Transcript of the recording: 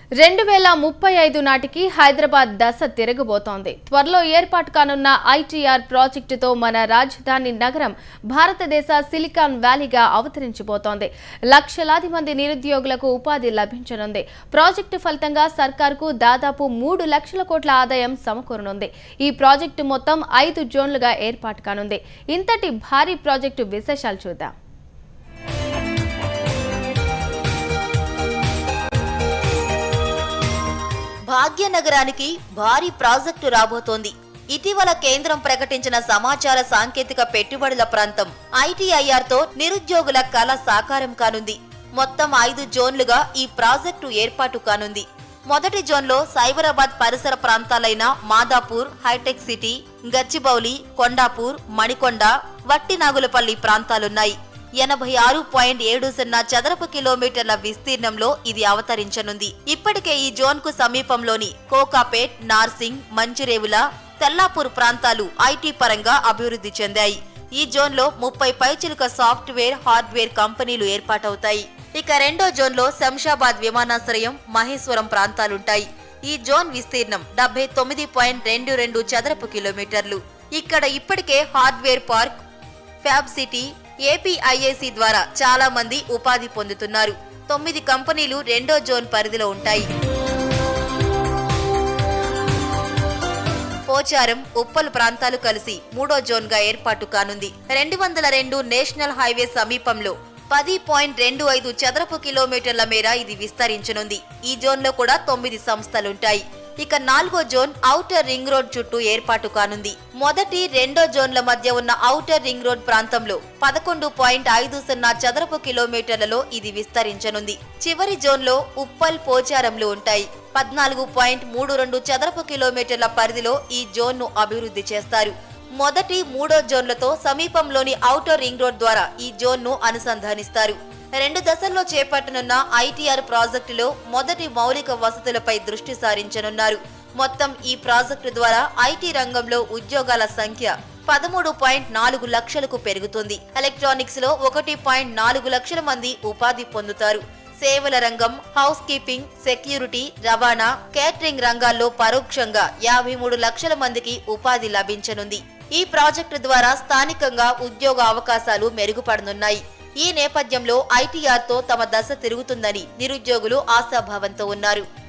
రెండు వేల ముప్పై ఐదు నాటికి హైదరాబాద్ దశ తిరగబోతోంది త్వరలో ఏర్పాటు కానున్న ఐటీఆర్ ప్రాజెక్టుతో మన రాజధాని నగరం భారతదేశ సిలికాన్ వ్యాలీగా అవతరించబోతోంది లక్షలాది మంది నిరుద్యోగులకు ఉపాధి లభించనుంది ప్రాజెక్టు ఫలితంగా సర్కార్కు దాదాపు మూడు లక్షల కోట్ల ఆదాయం సమకూరనుంది ఈ ప్రాజెక్టు మొత్తం ఐదు జోన్లుగా ఏర్పాటు కానుంది ఇంతటి భారీ ప్రాజెక్టు విశేషాలు చూద్దాం భాగ్యనగరానికి భారీ ప్రాజెక్టు రాబోతోంది ఇటీవల కేంద్రం ప్రకటించిన సమాచార సాంకేతిక పెట్టుబడుల ప్రాంతం ఐటీఐఆర్ తో నిరుద్యోగుల కళ సాకారం కానుంది మొత్తం ఐదు జోన్లుగా ఈ ప్రాజెక్టు ఏర్పాటు కానుంది మొదటి జోన్లో సైబరాబాద్ పరిసర ప్రాంతాలైన మాదాపూర్ హైటెక్ సిటీ గచ్చిబౌలి కొండాపూర్ మణికొండ వట్టినాగులపల్లి ప్రాంతాలున్నాయి ఎనభై ఆరు పాయింట్ ఏడు సున్నా చదరపు కిలోమీటర్ల విస్తీర్ణంలో ఇది అవతరించనుంది ఇప్పటికే ఈ జోన్ కు సమీపంలోని కోకాపేట్ నార్సింగ్ మంచిరేవుల తెల్లాపూర్ ప్రాంతాలు ఐటీ పరంగా అభివృద్ధి చెందాయి ఈ జోన్లో ముప్పై పైచిలుక సాఫ్ట్వేర్ హార్డ్వేర్ కంపెనీలు ఏర్పాటవుతాయి ఇక రెండో జోన్లో శంషాబాద్ విమానాశ్రయం మహేశ్వరం ప్రాంతాలుంటాయి ఈ జోన్ విస్తీర్ణం డెబ్బై తొమ్మిది పాయింట్ రెండు రెండు చదరపు కిలోమీటర్లు ఇక్కడ ఇప్పటికే hardware park fab city APIIC ద్వారా చాలా మంది ఉపాధి పొందుతున్నారు తొమ్మిది కంపెనీలు రెండో జోన్ పరిధిలో ఉంటాయి పోచారం ఉప్పల్ ప్రాంతాలు కలిసి మూడో జోన్ గా ఏర్పాటు కానుంది రెండు వందల రెండు నేషనల్ హైవే సమీపంలో పది పాయింట్ రెండు ఐదు చదరపు కిలోమీటర్ల మేర ఇది విస్తరించనుంది ఈ జోన్లో కూడా తొమ్మిది సంస్థలుంటాయి ఇక నాలుగో జోన్ ఔటర్ రింగ్ రోడ్ చుట్టూ ఏర్పాటు కానుంది మొదటి రెండో జోన్ల మధ్య ఉన్న ఔటర్ రింగ్ రోడ్ ప్రాంతంలో పదకొండు పాయింట్ ఐదు సున్నా చదరపు కిలోమీటర్లలో ఇది విస్తరించనుంది చివరి జోన్లో ఉప్పల్ పోచారంలు ఉంటాయి పద్నాలుగు పాయింట్ మూడు రెండు చదరపు కిలోమీటర్ల పరిధిలో ఈ జోన్ను అభివృద్ధి చేస్తారు మొదటి మూడో జోన్లతో సమీపంలోని ఔటర్ రింగ్ రోడ్ ద్వారా ఈ జోన్ను అనుసంధానిస్తారు రెండు దశల్లో చేపట్టనున్న ఐటీఆర్ ప్రాజెక్టులో మొదటి మౌలిక వసతులపై దృష్టి సారించనున్నారు మొత్తం ఈ ప్రాజెక్టు ద్వారా ఐటీ రంగంలో ఉద్యోగాల సంఖ్య పదమూడు పాయింట్ నాలుగు లక్షలకు పెరుగుతుంది ఎలక్ట్రానిక్స్ లో ఒకటి పాయింట్ నాలుగు లక్షల మంది ఉపాధి పొందుతారు సేవల రంగం హౌస్ కీపింగ్ సెక్యూరిటీ రవాణా కేటరింగ్ రంగాల్లో పరోక్షంగా యాభై మూడు లక్షల మందికి ఉపాధి లభించనుంది ఈ ప్రాజెక్టు ద్వారా స్థానికంగా ఉద్యోగ అవకాశాలు మెరుగుపడనున్నాయి ఈ నేపథ్యంలో ఐటీఆర్ తో తమ దశ తిరుగుతుందని నిరుద్యోగులు ఆశాభావంతో ఉన్నారు